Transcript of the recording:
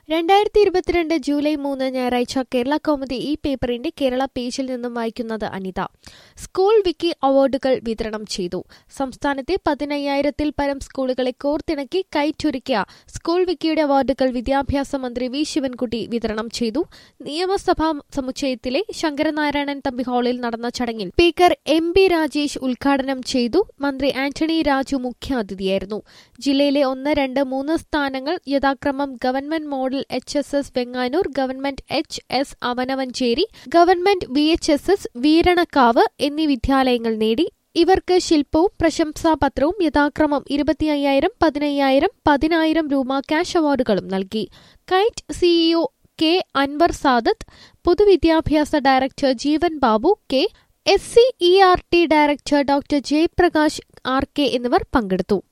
രണ്ടായിരത്തി ഇരുപത്തിരണ്ട് ജൂലൈ മൂന്ന് ഞായറാഴ്ച കേരള കൗമുദി ഈ പേപ്പറിന്റെ കേരള പേജിൽ നിന്നും വായിക്കുന്നത് അനിത സ്കൂൾ വിക്കി അവാർഡുകൾ വിതരണം ചെയ്തു സംസ്ഥാനത്തെ പതിനയ്യായിരത്തിൽ പരം സ്കൂളുകളെ കോർത്തിണക്കി കൈറ്റുരുക്കിയ സ്കൂൾ വിക്കിയുടെ അവാർഡുകൾ വിദ്യാഭ്യാസ മന്ത്രി വി ശിവൻകുട്ടി വിതരണം ചെയ്തു നിയമസഭാ സമുച്ചയത്തിലെ ശങ്കരനാരായണൻ തമ്പി ഹാളിൽ നടന്ന ചടങ്ങിൽ സ്പീക്കർ എം ബി രാജേഷ് ഉദ്ഘാടനം ചെയ്തു മന്ത്രി ആന്റണി രാജു മുഖ്യാതിഥിയായിരുന്നു ജില്ലയിലെ ഒന്ന് രണ്ട് മൂന്ന് സ്ഥാനങ്ങൾ യഥാക്രമം government model H S S Venganoor government H S Avanavancheri government V H S S Veeranakavu എന്നീ വിദ്യാലയങ്ങൾ നേടി ഇവർക്ക് ശില്പവും പ്രശംസാപത്രവും യഥാക്രമം ഇരുപത്തി അയ്യായിരം പതിനയ്യായിരം പതിനായിരം രൂപ ക്യാഷ് അവാർഡുകളും നൽകി KITE CEO K Anwar Sadath പൊതുവിദ്യാഭ്യാസ director Jeevan Babu K S C E R T director doctor Jayaprakash R K എന്നിവർ പങ്കെടുത്തു